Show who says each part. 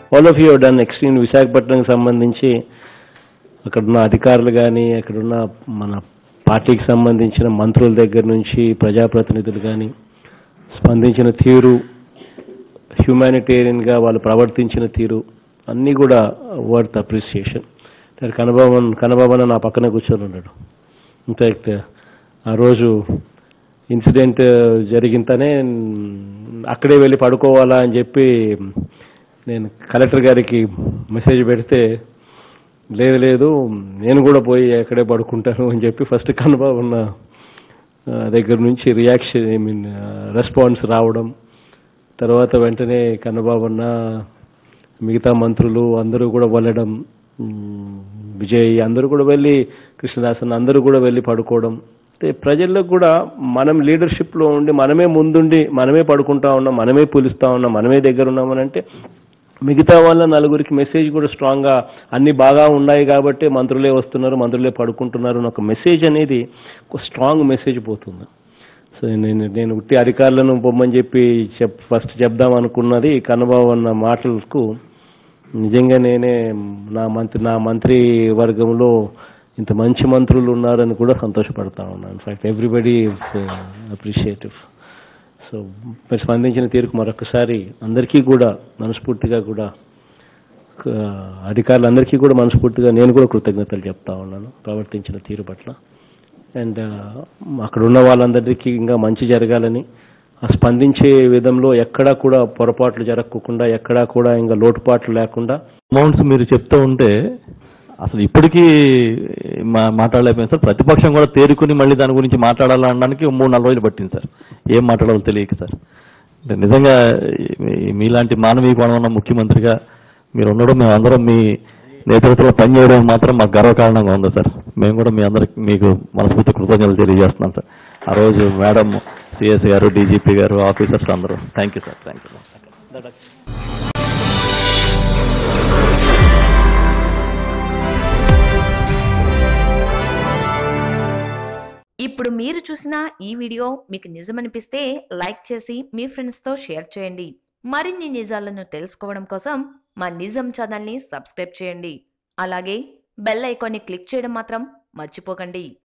Speaker 1: all of you done extreme విశాఖపట్నంకి సంబంధించి అక్కడున్న అధికారులు కానీ అక్కడున్న మన పార్టీకి సంబంధించిన మంత్రుల దగ్గర నుంచి ప్రజాప్రతినిధులు కానీ స్పందించిన తీరు హ్యూమానిటేరియన్గా వాళ్ళు ప్రవర్తించిన తీరు అన్నీ కూడా వర్త్ అప్రిసియేషన్ కనబాబన్ కనబాబన్ నా పక్కన కూర్చొని ఉన్నాడు ఇన్ఫాక్ట్ ఆ రోజు ఇన్సిడెంట్ జరిగింతనే అక్కడే వెళ్ళి పడుకోవాలా అని చెప్పి నేను కలెక్టర్ గారికి మెసేజ్ పెడితే లేదు లేదు నేను కూడా పోయి అక్కడే పడుకుంటాను అని చెప్పి ఫస్ట్ కనబాబన్న ఆ, దగ్గర నుంచి రియాక్షన్ ఐ మీన్ రెస్పాన్స్ రావడం తర్వాత వెంటనే కన్నబాబన్న మిగతా మంత్రులు అందరూ కూడా వెళ్ళడం మ్, విజయ్ అందరూ కూడా వెళ్ళి కృష్ణదాసన్ అందరూ కూడా వెళ్ళి పడుకోవడం అంటే ప్రజలకు కూడా మనం లీడర్షిప్లో ఉండి మనమే ముందుండి మనమే పడుకుంటా ఉన్నాం మనమే పిలుస్తా ఉన్నాం మనమే దగ్గర ఉన్నామని అంటే మిగతా వాళ్ళ నలుగురికి మెసేజ్ కూడా స్ట్రాంగ్గా అన్ని బాగా ఉన్నాయి కాబట్టి మంత్రులే వస్తున్నారు మంత్రులే పడుకుంటున్నారు అని ఒక మెసేజ్ అనేది ఒక స్ట్రాంగ్ మెసేజ్ పోతుంది సో నేను నేను ఉట్టి అధికారులను పొమ్మని చెప్పి చెప్ ఫస్ట్ చెప్దాం అనుకున్నది కన్నబాబు అన్న మాటలకు నిజంగా నేనే నా మంత్రి నా మంత్రి వర్గంలో ఇంత మంచి మంత్రులు ఉన్నారని కూడా సంతోషపడతా ఉన్నాను in fact everybody is appreciative so మీరు స్పందించిన తీరుకు మరొకసారి అందరికీ కూడా మనస్ఫూర్తిగా కూడా ఆ, అధికారులందరికీ కూడా మనస్ఫూర్తిగా నేను కూడా కృతజ్ఞతలు చెప్తా ఉన్నాను ప్రవర్తించిన తీరు పట్ల అండ్ అక్కడ ఉన్న వాళ్ళందరికీ ఇంకా మంచి జరగాలని ఆ స్పందించే విధంలో ఎక్కడా కూడా పొరపాట్లు జరగకుండా ఎక్కడా కూడా ఇంకా లోటుపాట్లు లేకుండా
Speaker 2: అమౌంట్స్ మీరు చెప్తూ ఉంటే అసలు ఇప్పటికీ మా మాట్లాడలేకపోయింది సార్ ప్రతిపక్షం కూడా తేరుకుని మళ్ళీ దాని గురించి మాట్లాడాలనడానికి మూడు నాలుగు రోజులు పట్టింది సార్ ఏం మాట్లాడాలో తెలియక సార్ అంటే నిజంగా మీ- మీలాంటి మానవీయ కోణం ఉన్న ముఖ్యమంత్రిగా మీరు ఉండడం మేము అందరం మీ నేతృత్వంలో పనిచేయడం మాత్రం మాకు గర్వకారణంగా ఉంది సార్ మేము కూడా మీ అందరికి మీకు మనస్ఫూర్తి కృతజ్ఞతలు తెలియజేస్తున్నాం సార్ ఆ రోజు మేడం సిఎస్ గారు డీజీపీ గారు ఆఫీసర్స్ అందరూ thank you sir thank you
Speaker 3: ఇప్పుడు మీరు చూసిన ఈ వీడియో మీకు నిజమనిపిస్తే లైక్ చేసి మీ ఫ్రెండ్స్తో షేర్ చేయండి మరిన్ని నిజాలను తెలుసుకోవడం కోసం మా నిజం ఛానల్ని సబ్స్క్రైబ్ చేయండి అలాగే బెల్ ఐకాన్ని క్లిక్ చేయడం మాత్రం మర్చిపోకండి